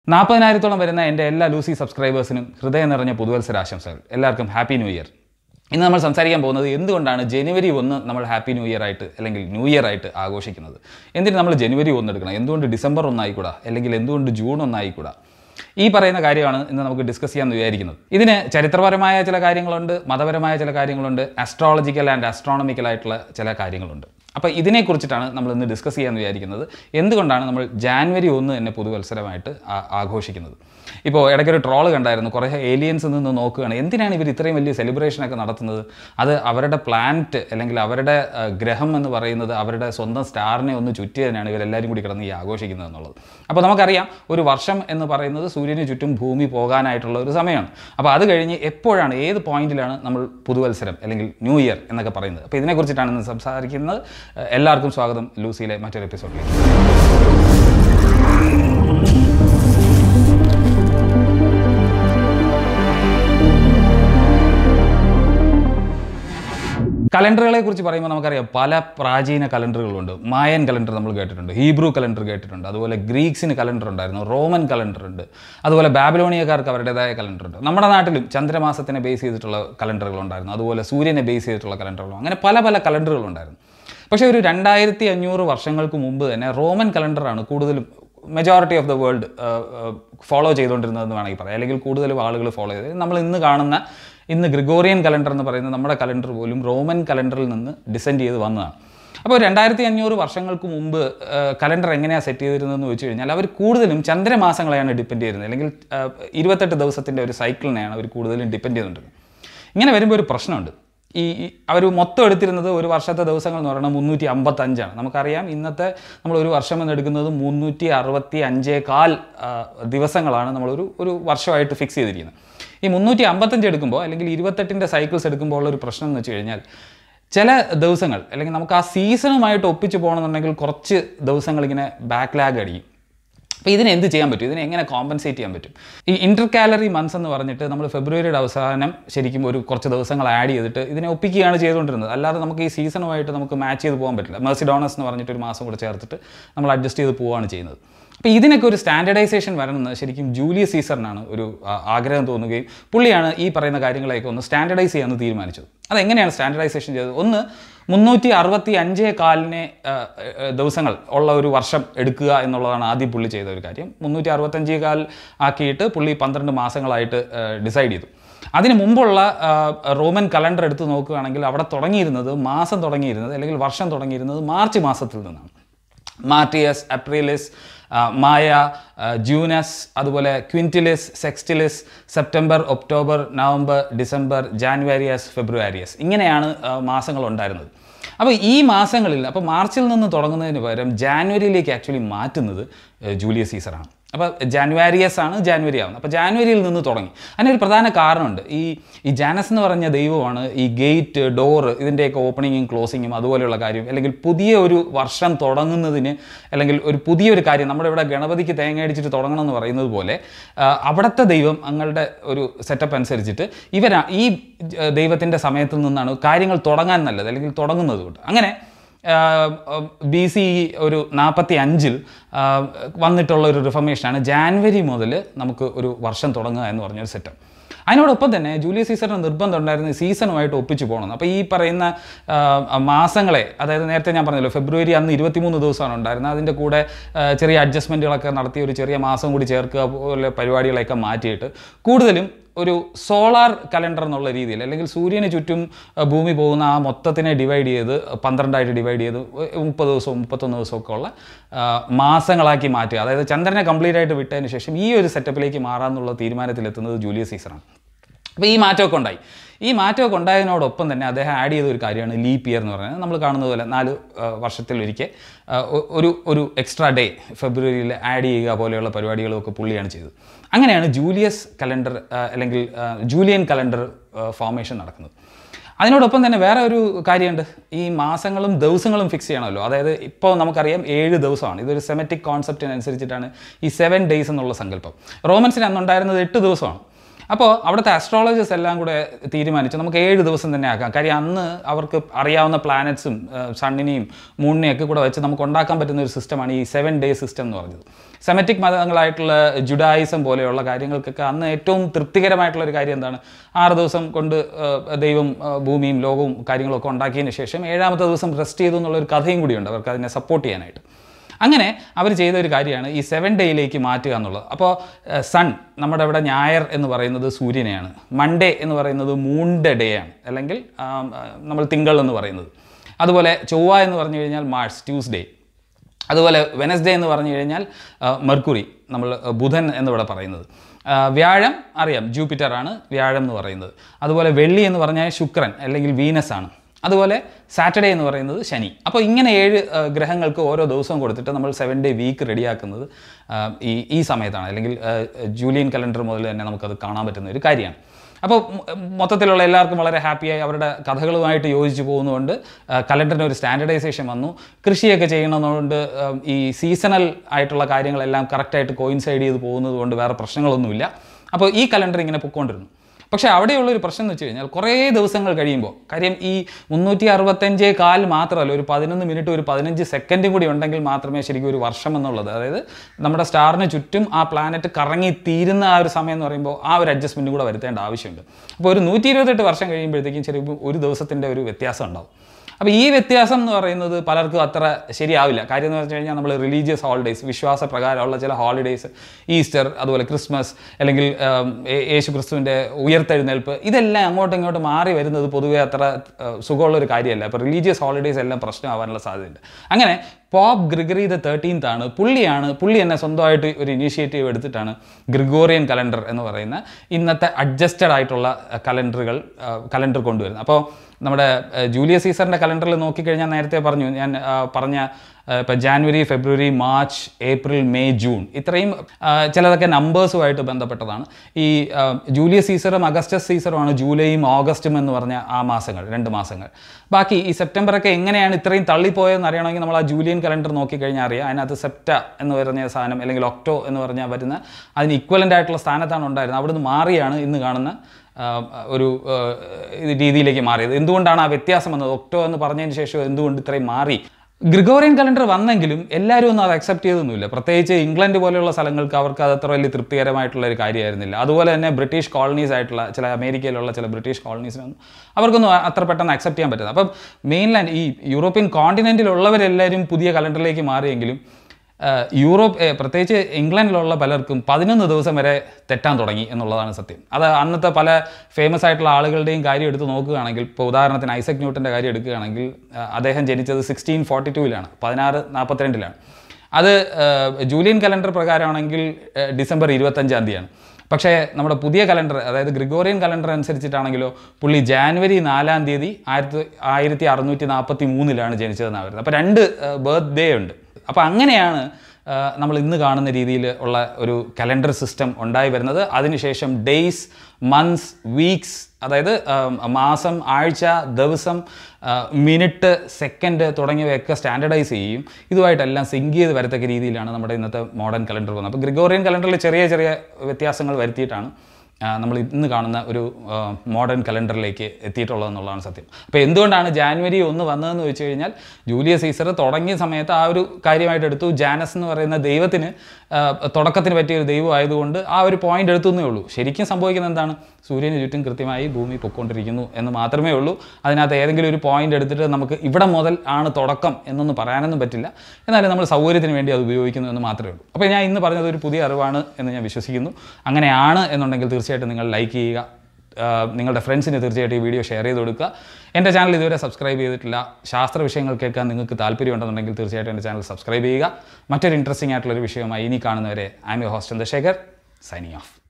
നാൽപ്പതിനായിരത്തോളം വരുന്ന എൻ്റെ എല്ലാ ലൂസി സബ്സ്ക്രൈബേഴ്സിനും ഹൃദയം നിറഞ്ഞ പുതുവത്സരാശംസകൾ എല്ലാവർക്കും ഹാപ്പി ന്യൂ ഇയർ ഇന്ന് നമ്മൾ സംസാരിക്കാൻ പോകുന്നത് എന്തുകൊണ്ടാണ് ജനുവരി ഒന്ന് നമ്മൾ ഹാപ്പി ന്യൂ ഇയർ ആയിട്ട് അല്ലെങ്കിൽ ന്യൂ ഇയർ ആയിട്ട് ആഘോഷിക്കുന്നത് എന്തിന് നമ്മൾ ജനുവരി ഒന്ന് എടുക്കണം എന്തുകൊണ്ട് ഡിസംബർ ഒന്നായിക്കൂടാ അല്ലെങ്കിൽ എന്തുകൊണ്ട് ജൂൺ ഒന്നായിക്കൂടാ ഈ പറയുന്ന കാര്യമാണ് ഇന്ന് നമുക്ക് ഡിസ്കസ് ചെയ്യാമെന്ന് വിചാരിക്കുന്നത് ഇതിന് ചരിത്രപരമായ ചില കാര്യങ്ങളുണ്ട് മതപരമായ ചില കാര്യങ്ങളുണ്ട് അസ്ട്രോളജിക്കൽ ആൻഡ് ആസ്ട്രോണമിക്കൽ ആയിട്ടുള്ള ചില കാര്യങ്ങളുണ്ട് അപ്പോൾ ഇതിനെക്കുറിച്ചിട്ടാണ് നമ്മൾ ഇന്ന് ഡിസ്കസ് ചെയ്യാമെന്ന് വിചാരിക്കുന്നത് എന്തുകൊണ്ടാണ് നമ്മൾ ജാനുവരി ഒന്ന് തന്നെ പുതുവത്സരമായിട്ട് ആ- ആഘോഷിക്കുന്നത് ഇപ്പോൾ ഇടയ്ക്കൊരു ട്രോൾ കണ്ടായിരുന്നു കുറേ ഏലിയൻസ് നിന്ന് നോക്കുകയാണ് എന്തിനാണ് ഇവർ ഇത്രയും വലിയ സെലിബ്രേഷനൊക്കെ നടത്തുന്നത് അത് അവരുടെ പ്ലാനറ്റ് അല്ലെങ്കിൽ അവരുടെ ആ, ഗ്രഹം എന്ന് പറയുന്നത് അവരുടെ സ്വന്തം സ്റ്റാറിനെ ഒന്ന് ചുറ്റിയതിനാണ് ഇവരെല്ലാവരും കൂടി കിടന്ന് ഈ ആഘോഷിക്കുന്നത് എന്നുള്ളത് അപ്പോൾ നമുക്കറിയാം ഒരു വർഷം എന്ന് പറയുന്നത് സൂര്യന് ചുറ്റും ഭൂമി പോകാനായിട്ടുള്ള ഒരു സമയമാണ് അപ്പോൾ അത് കഴിഞ്ഞ് എപ്പോഴാണ് ഏത് പോയിന്റിലാണ് നമ്മൾ പുതുവത്സരം അല്ലെങ്കിൽ ന്യൂ ഇയർ എന്നൊക്കെ പറയുന്നത് അപ്പോൾ ഇതിനെക്കുറിച്ചിട്ടാണ് ഇന്ന് സംസാരിക്കുന്നത് ഏഹ് എല്ലാവർക്കും സ്വാഗതം ലൂസിയിലെ മറ്റൊരു എപ്പിസോഡിലേക്ക് കലണ്ടറുകളെ കുറിച്ച് പറയുമ്പോൾ നമുക്കറിയാം പല പ്രാചീന കലണ്ടറുകളുണ്ട് മായൻ കലണ്ടർ നമ്മൾ കേട്ടിട്ടുണ്ട് ഹീബ്രു കലണ്ടർ കേട്ടിട്ടുണ്ട് അതുപോലെ ഗ്രീക്സിന് കലണ്ടർ ഉണ്ടായിരുന്നു റോമൻ കലണ്ടർ ഉണ്ട് അതുപോലെ ബാബിലോണിയക്കാർക്ക് അവരുടേതായ കലണ്ടർ ഉണ്ട് നമ്മുടെ നാട്ടിലും ചന്ദ്രമാസത്തിനെ ബേസ് ചെയ്തിട്ടുള്ള കലണ്ടറുകൾ ഉണ്ടായിരുന്നു അതുപോലെ സൂര്യനെ ബേസ് ചെയ്തിട്ടുള്ള കലണ്ടറുകളും അങ്ങനെ പല പല കലണ്ടറുകൾ ഉണ്ടായിരുന്നു പക്ഷേ ഒരു രണ്ടായിരത്തി അഞ്ഞൂറ് വർഷങ്ങൾക്ക് മുമ്പ് തന്നെ റോമൻ കലണ്ടറാണ് കൂടുതലും majority of the world follow ചെയ്തുകൊണ്ടിരുന്നതെന്ന് വേണമെങ്കിൽ പറയാം അല്ലെങ്കിൽ കൂടുതലും ആളുകൾ ഫോളോ ചെയ്തത് നമ്മൾ ഇന്ന് കാണുന്ന ഇന്ന് ഗ്രിഗോറിയൻ കലണ്ടർ എന്ന് പറയുന്ന നമ്മുടെ കലണ്ടർ പോലും റോമൻ കലണ്ടറിൽ നിന്ന് ഡിസെൻഡ് ചെയ്ത് വന്നതാണ് അപ്പോൾ രണ്ടായിരത്തി അഞ്ഞൂറ് വർഷങ്ങൾക്ക് മുമ്പ് കലണ്ടർ എങ്ങനെയാണ് സെറ്റ് ചെയ്തിരുന്നതെന്ന് വെച്ച് കഴിഞ്ഞാൽ അവർ കൂടുതലും ചന്ദ്രമാസങ്ങളെയാണ് ഡിപ്പെൻഡ് ചെയ്യുന്നത് അല്ലെങ്കിൽ ആ, ഇരുപത്തെട്ട് ദിവസത്തിൻ്റെ ഒരു സൈക്കിളിനെയാണ് അവർ കൂടുതലും ഡിപ്പെൻഡ് ചെയ്തുകൊണ്ടിരുന്നത് ഇങ്ങനെ വരുമ്പോൾ ഒരു പ്രശ്നമുണ്ട് ഈ അവർ മൊത്തം എടുത്തിരുന്നത് ഒരു വർഷത്തെ ദിവസങ്ങൾ എന്ന് പറയുന്നത് മുന്നൂറ്റി അമ്പത്തഞ്ചാണ് നമുക്കറിയാം ഇന്നത്തെ നമ്മൾ ഒരു വർഷം എന്ന് എടുക്കുന്നത് മുന്നൂറ്റി അറുപത്തി അഞ്ചേകാൽ ആ, ദിവസങ്ങളാണ് നമ്മളൊരു ഒരു വർഷമായിട്ട് ഫിക്സ് ചെയ്തിരിക്കുന്നത് ഈ മുന്നൂറ്റി അമ്പത്തഞ്ച് എടുക്കുമ്പോൾ അല്ലെങ്കിൽ ഇരുപത്തെട്ടിൻ്റെ സൈക്കിൾസ് എടുക്കുമ്പോൾ ഉള്ളൊരു പ്രശ്നം എന്ന് വെച്ച് കഴിഞ്ഞാൽ ചില ദിവസങ്ങൾ അല്ലെങ്കിൽ നമുക്ക് ആ സീസണുമായിട്ട് ഒപ്പിച്ച് പോകണമെന്നുണ്ടെങ്കിൽ കുറച്ച് ദിവസങ്ങൾ ഇങ്ങനെ ബാക്ക്ലാഗ് അടിക്കും അപ്പോൾ ഇതിന് എന്ത് ചെയ്യാൻ പറ്റും ഇതിനെ എങ്ങനെ കോമ്പൻസേറ്റ് ചെയ്യാൻ പറ്റും ഈ ഇന്റർ കാലറി മന്ത്സ് എന്ന് പറഞ്ഞിട്ട് നമ്മൾ ഫെബ്രുവരിയുടെ അവസാനം ശരിക്കും ഒരു കുറച്ച് ദിവസങ്ങൾ ആഡ് ചെയ്തിട്ട് ഇതിനെ ഒപ്പിക്കുകയാണ് ചെയ്തുകൊണ്ടിരുന്നത് അല്ലാതെ നമുക്ക് ഈ സീസണുമായിട്ട് നമുക്ക് മാച്ച് ചെയ്ത് പോകാൻ പറ്റില്ല മെർസിഡോണസ് എന്ന് പറഞ്ഞിട്ട് ഒരു മാസം കൂടെ ചേർത്തിട്ട് നമ്മൾ അഡ്ജസ്റ്റ് ചെയ്ത് പോവുകയാണ് ചെയ്യുന്നത് അപ്പോൾ ഇതിനൊക്കെ ഒരു സ്റ്റാൻഡർഡൈസേഷൻ വരണമെന്ന് ശരിക്കും ജൂലിയസ് സീസറിനാണ് ഒരു ആ, ആഗ്രഹം തോന്നുകയും പുള്ളിയാണ് ഈ പറയുന്ന കാര്യങ്ങളെയൊക്കെ ഒന്ന് സ്റ്റാൻഡർഡൈസ് ചെയ്യാമെന്ന് തീരുമാനിച്ചത് അതെങ്ങനെയാണ് സ്റ്റാൻഡർഡൈസേഷൻ ചെയ്തത് ഒന്ന് മുന്നൂറ്റി അറുപത്തി അഞ്ചേ കാലിനെ ആ, ആ, ദിവസങ്ങൾ ഉള്ള ഒരു വർഷം എടുക്കുക എന്നുള്ളതാണ് ആദ്യം പുള്ളി ചെയ്ത ഒരു കാര്യം മുന്നൂറ്റി അറുപത്തഞ്ചേ കാൽ ആക്കിയിട്ട് പുള്ളി പന്ത്രണ്ട് മാസങ്ങളായിട്ട് ഡിസൈഡ് ചെയ്തു അതിന് മുമ്പുള്ള ആ, റോമൻ കലണ്ടർ എടുത്ത് നോക്കുകയാണെങ്കിൽ അവിടെ തുടങ്ങിയിരുന്നത് മാസം തുടങ്ങിയിരുന്നത് അല്ലെങ്കിൽ വർഷം തുടങ്ങിയിരുന്നത് മാർച്ച് മാസത്തിൽ നിന്നാണ് മാർട്ടിയസ് അപ്രിലിസ് ആ, മായ ആ, ജൂനസ് അതുപോലെ Quintilis Sextilis September October November December Januarius Februarius ഇങ്ങനെയാണ് ആ, മാസങ്ങൾ ഉണ്ടായിരുന്നത് അപ്പോൾ ഈ മാസങ്ങളിൽ അപ്പോൾ മാർച്ചിൽ നിന്ന് തുടങ്ങുന്നതിന് പകരം ജാനുവരിയിലേക്ക് ആക്ച്വലി മാറ്റുന്നത് ഏഹ്, ജൂലിയസ് സീസറാണ് അപ്പോൾ ജാനുവാരിയസ് ആണ് ജാനുവരി ആവുന്നത് അപ്പോൾ ജാനുവരിയിൽ നിന്ന് തുടങ്ങി അതിനൊരു പ്രധാന കാരണമുണ്ട് ഈ ഈ ജാനസ് എന്ന് പറഞ്ഞ ദൈവമാണ് ഈ ഗേറ്റ് ഡോർ ഇതിൻ്റെയൊക്കെ ഓപ്പണിങ്ങും ക്ലോസിങ്ങും അതുപോലെയുള്ള കാര്യം അല്ലെങ്കിൽ പുതിയ ഒരു വർഷം തുടങ്ങുന്നതിന് അല്ലെങ്കിൽ ഒരു പുതിയൊരു കാര്യം നമ്മുടെ ഇവിടെ ഗണപതിക്ക് തേങ്ങ അടിച്ചിട്ട് തുടങ്ങണം എന്ന് പറയുന്നത് പോലെ ആ, അവിടുത്തെ ദൈവം അങ്ങളുടെ ഒരു സെറ്റപ്പ് അനുസരിച്ചിട്ട് ഇവരാ ഈ ദൈവത്തിൻ്റെ സമയത്തിൽ നിന്നാണ് കാര്യങ്ങൾ തുടങ്ങാൻ നല്ലത് അല്ലെങ്കിൽ തുടങ്ങുന്നത് കൊണ്ട് അങ്ങനെ ബി സി ഒരു നാൽപ്പത്തി അഞ്ചിൽ വന്നിട്ടുള്ള ഒരു റിഫർമേഷനാണ് ജാനുവരി മുതൽ നമുക്ക് ഒരു വർഷം തുടങ്ങുക എന്ന് പറഞ്ഞൊരു സെറ്റപ്പ് അതിനോടൊപ്പം തന്നെ ജൂലിയസ് സീസറിന് നിർബന്ധം ഉണ്ടായിരുന്ന സീസണുമായിട്ട് ഒപ്പിച്ച് പോകണം അപ്പോൾ ഈ പറയുന്ന ആ, മാസങ്ങളെ അതായത് നേരത്തെ ഞാൻ പറഞ്ഞല്ലോ ഫെബ്രുവരി അന്ന് ഇരുപത്തിമൂന്ന് ദിവസമാണ് ഉണ്ടായിരുന്നത് അതിൻ്റെ കൂടെ ആ, ചെറിയ അഡ്ജസ്റ്റ്മെൻറ്റുകളൊക്കെ നടത്തി ഒരു ചെറിയ മാസം കൂടി ചേർക്കുക പോലെ പരിപാടികളെയൊക്കെ മാറ്റിയിട്ട് കൂടുതലും ഒരു സോളാർ കലണ്ടർ എന്നുള്ള രീതിയിൽ അല്ലെങ്കിൽ സൂര്യന് ചുറ്റും അഹ്, ഭൂമി പോകുന്ന ആ മൊത്തത്തിനെ ഡിവൈഡ് ചെയ്ത് പന്ത്രണ്ടായിട്ട് ഡിവൈഡ് ചെയ്ത് മുപ്പത് ദിവസവും മുപ്പത്തൊന്ന് ദിവസമൊക്കെ ഉള്ള ആ, മാസങ്ങളാക്കി മാറ്റുക അതായത് ചന്ദ്രനെ കംപ്ലീറ്റ് ആയിട്ട് വിട്ടതിന് ശേഷം ഈ ഒരു സെറ്റപ്പിലേക്ക് മാറാമെന്നുള്ള തീരുമാനത്തിലെത്തുന്നത് ജൂലിയസ് സീസറാണ് അപ്പോൾ ഈ മാറ്റമൊക്കെ ഉണ്ടായി ഈ മാറ്റമൊക്കെ ഉണ്ടായതിനോടൊപ്പം തന്നെ അദ്ദേഹം ആഡ് ചെയ്ത ഒരു കാര്യമാണ് ലീപ്പ് ഇയർ എന്ന് പറയുന്നത് നമ്മൾ കാണുന്നത് പോലെ നാല് ആ, വർഷത്തിലൊരിക്കൽ ആ, ഒ- ഒരു ഒരു എക്സ്ട്രാ ഡേ ഫെബ്രുവരിയിൽ ആഡ് ചെയ്യുക പോലെയുള്ള പരിപാടികളൊക്കെ പുള്ളിയാണ് ചെയ്തത് അങ്ങനെയാണ് ജൂലിയസ് കലണ്ടർ അല്ലെങ്കിൽ ആ, ജൂലിയൻ കലണ്ടർ ഫോർമേഷൻ നടക്കുന്നത് അതിനോടൊപ്പം തന്നെ വേറെ ഒരു കാര്യമുണ്ട് ഈ മാസങ്ങളും ദിവസങ്ങളും ഫിക്സ് ചെയ്യണമല്ലോ അതായത് ഇപ്പോൾ നമുക്കറിയാം ഏഴ് ദിവസമാണ് ഇതൊരു സെമറ്റിക് കോൺസെപ്റ്റിനനുസരിച്ചിട്ടാണ് ഈ സെവൻ ഡേയ്സ് എന്നുള്ള സങ്കല്പം റോമൻസിന് അന്നുണ്ടായിരുന്നത് എട്ട് ദിവസമാണ് അപ്പോൾ അവിടുത്തെ ആസ്ട്രോളജേഴ്സ് എല്ലാം കൂടെ തീരുമാനിച്ചു നമുക്ക് ഏഴ് ദിവസം തന്നെ ആക്കാം കാര്യം അന്ന് അവർക്ക് അറിയാവുന്ന പ്ലാനറ്റ്സും സണ്ണിനെയും മൂണിനെയും ഒക്കെ കൂടെ വെച്ച് നമുക്ക് ഉണ്ടാക്കാൻ പറ്റുന്ന ഒരു സിസ്റ്റമാണ് ഈ സെവൻ ഡേ സിസ്റ്റം എന്ന് പറഞ്ഞത് സെമറ്റിക് മതങ്ങളായിട്ടുള്ള ജുഡായിസം പോലെയുള്ള കാര്യങ്ങൾക്കൊക്കെ അന്ന് ഏറ്റവും തൃപ്തികരമായിട്ടുള്ള ഒരു കാര്യം എന്താണ് ആറ് ദിവസം കൊണ്ട് ആ, ദൈവം ആ, ഭൂമിയും ലോകവും കാര്യങ്ങളൊക്കെ ഉണ്ടാക്കിയതിന് ശേഷം ഏഴാമത്തെ ദിവസം റെസ്റ്റ് ചെയ്തു എന്നുള്ളൊരു കഥയും കൂടിയുണ്ട് അവർക്ക് അതിനെ സപ്പോർട്ട് ചെയ്യാനായിട്ട് അങ്ങനെ അവർ ചെയ്ത ഒരു കാര്യമാണ് ഈ സെവൻ ഡേയിലേക്ക് മാറ്റുക എന്നുള്ളത് അപ്പോൾ സൺ നമ്മുടെ ഇവിടെ ഞായർ എന്ന് പറയുന്നത് സൂര്യനെയാണ് മൺഡേ എന്ന് പറയുന്നത് മൂണിൻ്റെ ഡേ ആണ് അല്ലെങ്കിൽ ആ, നമ്മൾ തിങ്കൾ എന്ന് പറയുന്നത് അതുപോലെ ചൊവ്വ എന്ന് പറഞ്ഞു കഴിഞ്ഞാൽ മാർച്ച് ട്യൂസ്ഡേ അതുപോലെ വെനസ്ഡേ എന്ന് പറഞ്ഞു കഴിഞ്ഞാൽ മെർക്കുറി നമ്മൾ ആ, ബുധൻ എന്നിവിടെ പറയുന്നത് ആ, വ്യാഴം അറിയാം ജൂപ്പിറ്റർ ആണ് വ്യാഴം എന്ന് പറയുന്നത് അതുപോലെ വെള്ളി എന്ന് പറഞ്ഞാൽ ശുക്രൻ അല്ലെങ്കിൽ വീനസ് ആണ് അതുപോലെ സാറ്റർഡേ എന്ന് പറയുന്നത് ശനി അപ്പോൾ ഇങ്ങനെ ഏഴ് ആ, ഗ്രഹങ്ങൾക്ക് ഓരോ ദിവസവും കൊടുത്തിട്ട് നമ്മൾ സെവൻ ഡേ വീക്ക് റെഡിയാക്കുന്നത് ആ, ഈ ഈ സമയത്താണ് അല്ലെങ്കിൽ ആ, ജൂലിയൻ കലണ്ടർ മുതൽ തന്നെ നമുക്കത് കാണാൻ പറ്റുന്ന ഒരു കാര്യമാണ് അപ്പോൾ മൊ- മൊത്തത്തിലുള്ള എല്ലാവർക്കും വളരെ ഹാപ്പിയായി അവരുടെ കഥകളുമായിട്ട് യോജിച്ച് പോകുന്നതുകൊണ്ട് കലണ്ടറിന് ഒരു സ്റ്റാൻഡർഡൈസേഷൻ വന്നു കൃഷിയൊക്കെ ചെയ്യണമെന്നുകൊണ്ട് ആ, ഈ സീസണൽ ആയിട്ടുള്ള കാര്യങ്ങളെല്ലാം കറക്റ്റായിട്ട് കോയിൻസൈഡ് ചെയ്ത് പോകുന്നത് കൊണ്ട് വേറെ പ്രശ്നങ്ങളൊന്നുമില്ല അപ്പോൾ ഈ കലണ്ടർ ഇങ്ങനെ പൊയ്ക്കൊണ്ടിരുന്നു പക്ഷേ അവിടെയുള്ള ഒരു പ്രശ്നം എന്ന് വെച്ച് കഴിഞ്ഞാൽ കുറേ ദിവസങ്ങൾ കഴിയുമ്പോൾ കാര്യം ഈ മുന്നൂറ്റി അറുപത്തഞ്ചേ കാൽ മാത്രമല്ല ഒരു പതിനൊന്ന് മിനിറ്റ് ഒരു പതിനഞ്ച് സെക്കൻഡും കൂടി ഉണ്ടെങ്കിൽ മാത്രമേ ശരിക്കും ഒരു വർഷം എന്നുള്ളത് അതായത് നമ്മുടെ സ്റ്റാറിന് ചുറ്റും ആ പ്ലാനറ്റ് കറങ്ങി തീരുന്ന ആ ഒരു സമയം എന്ന് പറയുമ്പോൾ ആ ഒരു അഡ്ജസ്റ്റ്മെൻറ്റും കൂടെ വരുത്തേണ്ട ആവശ്യമുണ്ട് അപ്പോൾ ഒരു നൂറ്റി ഇരുപത്തെട്ട് വർഷം കഴിയുമ്പോഴത്തേക്കും ശരിക്കും ഒരു ദിവസത്തിൻ്റെ ഒരു വ്യത്യാസം ഉണ്ടാവും അപ്പോൾ ഈ വ്യത്യാസം എന്ന് പറയുന്നത് പലർക്കും അത്ര ശരിയാവില്ല കാര്യം എന്ന് വെച്ച് കഴിഞ്ഞാൽ നമ്മൾ റിലീജിയസ് ഹോളിഡേയ്സ് വിശ്വാസ പ്രകാരമുള്ള ചില ഹോളിഡേയ്സ് ഈസ്റ്റർ അതുപോലെ ക്രിസ്മസ് അല്ലെങ്കിൽ ആം, യേ- യേശു ക്രിസ്തുവിൻ്റെ ഉയർത്തെഴുന്നേൽപ്പ് ഇതെല്ലാം അങ്ങോട്ടും ഇങ്ങോട്ടും മാറി വരുന്നത് പൊതുവേ അത്ര ആ, സുഖമുള്ള ഒരു കാര്യമല്ല അപ്പോൾ റിലീജിയസ് ഹോളിഡേയ്സ് എല്ലാം പ്രശ്നമാവാനുള്ള സാധ്യതയുണ്ട് അങ്ങനെ പോപ്പ് ഗ്രിഗറി ദ തേർട്ടീൻത്ത് ആണ് പുള്ളിയാണ് പുള്ളി എന്നെ സ്വന്തമായിട്ട് ഒരു ഇനീഷ്യേറ്റീവ് എടുത്തിട്ടാണ് ഗ്രിഗോറിയൻ കലണ്ടർ എന്ന് പറയുന്ന ഇന്നത്തെ അഡ്ജസ്റ്റഡ് ആയിട്ടുള്ള കലണ്ടറുകൾ കലണ്ടർ കൊണ്ടുവരുന്നത് അപ്പോൾ നമ്മുടെ ആ, ജൂലിയസ് സീസറിൻ്റെ കലണ്ടറിൽ നോക്കിക്കഴിഞ്ഞാൽ നേരത്തെ പറഞ്ഞു ഞാൻ ആ, പറഞ്ഞ ഇപ്പോൾ January February March April May June ഇത്രയും ആ, ചിലതൊക്കെ നമ്പേഴ്സുമായിട്ട് ബന്ധപ്പെട്ടതാണ് ഈ ആ, ജൂലിയസ് സീസറും അഗസ്റ്റസ് സീസറുമാണ് ജൂലൈയും ഓഗസ്റ്റും എന്ന് പറഞ്ഞ ആ മാസങ്ങൾ രണ്ട് മാസങ്ങൾ ബാക്കി ഈ സെപ്റ്റംബറൊക്കെ എങ്ങനെയാണ് ഇത്രയും തള്ളിപ്പോയതെന്ന് അറിയണമെങ്കിൽ നമ്മൾ ആ ജൂലിയൻ കലണ്ടർ നോക്കിക്കഴിഞ്ഞാൽ അറിയാം അതിനകത്ത് സെപ്റ്റ എന്ന് പറഞ്ഞ സാധനം അല്ലെങ്കിൽ ഒക്ടോ എന്ന് പറഞ്ഞാൽ വരുന്ന അതിന് ഇക്വലൻ്റ് ആയിട്ടുള്ള സ്ഥാനത്താണ് ഉണ്ടായിരുന്നത് അവിടുന്ന് മാറിയാണ് ഇന്ന് കാണുന്ന ആ, ഒരു ആ, ഇത് രീതിയിലേക്ക് മാറിയത് എന്തുകൊണ്ടാണ് ആ വ്യത്യാസം വന്നത് ഒക്ടോ എന്ന് പറഞ്ഞതിന് ശേഷം എന്തുകൊണ്ട് ഇത്രയും മാറി ഗ്രിഗോറിയൻ കലണ്ടർ വന്നെങ്കിലും എല്ലാവരും ഒന്നും അത് അക്സെപ്റ്റ് ചെയ്തൊന്നുമില്ല പ്രത്യേകിച്ച് ഇംഗ്ലണ്ട് പോലെയുള്ള സ്ഥലങ്ങൾക്ക് അവർക്ക് അത് അത്ര വലിയ തൃപ്തികരമായിട്ടുള്ള ഒരു കാര്യമായിരുന്നില്ല അതുപോലെ തന്നെ ബ്രിട്ടീഷ് കോളനീസ് ആയിട്ടുള്ള ചില അമേരിക്കയിലുള്ള ചില ബ്രിട്ടീഷ് കോളനീസിനൊന്നും അവർക്കൊന്നും അത്ര പെട്ടെന്ന് അക്സെപ്റ്റ് ചെയ്യാൻ പറ്റുന്നത് അപ്പം മെയിൻലാൻഡ് ഈ യൂറോപ്യൻ കോണ്ടിനെൻറ്റിലുള്ളവരെല്ലാവരും പുതിയ കലണ്ടറിലേക്ക് മാറിയെങ്കിലും ആഹ് യൂറോപ്പ് ഏഹ് പ്രത്യേകിച്ച് ഇംഗ്ലണ്ടിലുള്ള പലർക്കും പതിനൊന്ന് ദിവസം വരെ തെറ്റാൻ തുടങ്ങി എന്നുള്ളതാണ് സത്യം അത് അന്നത്തെ പല ഫേമസ് ആയിട്ടുള്ള ആളുകളുടെയും കാര്യം എടുത്ത് നോക്കുകയാണെങ്കിൽ ഇപ്പോൾ ഉദാഹരണത്തിന് ഐസക് ന്യൂട്ടൻ്റെ കാര്യം എടുക്കുകയാണെങ്കിൽ ആഹ് അദ്ദേഹം ജനിച്ചത് സിക്സ്റ്റീൻ ഫോർട്ടി ടൂവിലാണ് പതിനാറ് നാൽപ്പത്തിരണ്ടിലാണ് അത് ആഹ് ജൂലിയൻ കലണ്ടർ പ്രകാരമാണെങ്കിൽ ആഹ് ഡിസംബർ ഇരുപത്തഞ്ചാം തീയതിയാണ് പക്ഷേ നമ്മുടെ പുതിയ കലണ്ടർ അതായത് ഗ്രിഗോറിയൻ കലണ്ടർ അനുസരിച്ചിട്ടാണെങ്കിലോ പുള്ളി ജാനുവരി നാലാം തീയതി ആയിരത്തി ആയിരത്തി അറുന്നൂറ്റി നാൽപ്പത്തി മൂന്നിലാണ് ജനിച്ചതെന്നാണ് വരുന്നത് അപ്പോൾ രണ്ട് ബർത്ത് ഡേ ഉണ്ട് അപ്പോൾ അങ്ങനെയാണ് ആ, നമ്മൾ ഇന്ന് കാണുന്ന രീതിയിൽ ഉള്ള ഒരു കലണ്ടർ സിസ്റ്റം ഉണ്ടായി വരുന്നത് അതിനുശേഷം ഡേയ്സ് മന്ത്സ് വീക്സ് അതായത് ആ, മാസം ആഴ്ച ദിവസം മിനിറ്റ് സെക്കൻഡ് തുടങ്ങിയവയൊക്കെ സ്റ്റാൻഡർഡൈസ് ചെയ്യും ഇതുമായിട്ടെല്ലാം സിങ്ക് ചെയ്ത് വരത്തക്ക രീതിയിലാണ് നമ്മുടെ ഇന്നത്തെ മോഡേൺ കലണ്ടർ വന്നത് അപ്പോൾ ഗ്രിഗോറിയൻ കലണ്ടറിൽ ചെറിയ ചെറിയ വ്യത്യാസങ്ങൾ വരുത്തിയിട്ടാണ് ആ, നമ്മൾ ഇന്ന് കാണുന്ന ഒരു മോഡേൺ കലണ്ടറിലേക്ക് എത്തിയിട്ടുള്ളതെന്നുള്ളതാണ് സത്യം അപ്പോൾ എന്തുകൊണ്ടാണ് ജാനുവരി ഒന്ന് വന്നതെന്ന് വെച്ച് കഴിഞ്ഞാൽ ജൂലിയസ് സീസർ തുടങ്ങിയ സമയത്ത് ആ ഒരു കാര്യമായിട്ട് എടുത്തു ജാനസ് എന്ന് പറയുന്ന ദൈവത്തിന് ആ, തുടക്കത്തിന് പറ്റിയ ഒരു ദൈവം ആയതുകൊണ്ട് ആ ഒരു പോയിന്റ് എടുത്തു എന്നേ ഉള്ളൂ ശരിക്കും സംഭവിക്കുന്നത് എന്താണ് സൂര്യന് ചുറ്റും കൃത്യമായി ഭൂമി പൊയ്ക്കൊണ്ടിരിക്കുന്നു എന്ന് മാത്രമേ ഉള്ളൂ അതിനകത്ത് ഏതെങ്കിലും ഒരു പോയിന്റ് എടുത്തിട്ട് നമുക്ക് ഇവിടെ മുതൽ ആണ് തുടക്കം എന്നൊന്നും പറയാനൊന്നും പറ്റില്ല എന്നാലും നമ്മൾ സൗകര്യത്തിന് വേണ്ടി അത് ഉപയോഗിക്കുന്നു എന്ന് മാത്രമേ ഉള്ളൂ അപ്പോൾ ഞാൻ ഇന്ന് പറഞ്ഞത് ഒരു പുതിയ അറിവാണ് എന്ന് ഞാൻ വിശ്വസിക്കുന്നു അങ്ങനെയാണ് എന്നുണ്ടെങ്കിൽ തീർച്ചയായിട്ടും നിങ്ങൾ ലൈക്ക് ചെയ്യുക ആ, നിങ്ങളുടെ ഫ്രണ്ട്സിന് തീർച്ചയായിട്ടും ഈ വീഡിയോ ഷെയർ ചെയ്ത് കൊടുക്കുക എൻ്റെ ചാനൽ ഇതുവരെ സബ്സ്ക്രൈബ് ചെയ്തിട്ടില്ല ശാസ്ത്ര വിഷയങ്ങൾ കേൾക്കാൻ നിങ്ങൾക്ക് താല്പര്യമുണ്ടെന്നുണ്ടെങ്കിൽ തീർച്ചയായിട്ടും എൻ്റെ ചാനൽ സബ്സ്ക്രൈബ് ചെയ്യുക മറ്റൊരു ഇൻട്രസ്റ്റിംഗ് ആയിട്ടുള്ള ഒരു വിഷയമായി ഇനി കാണുന്നവരെ I am your host Chandrashekhar signing of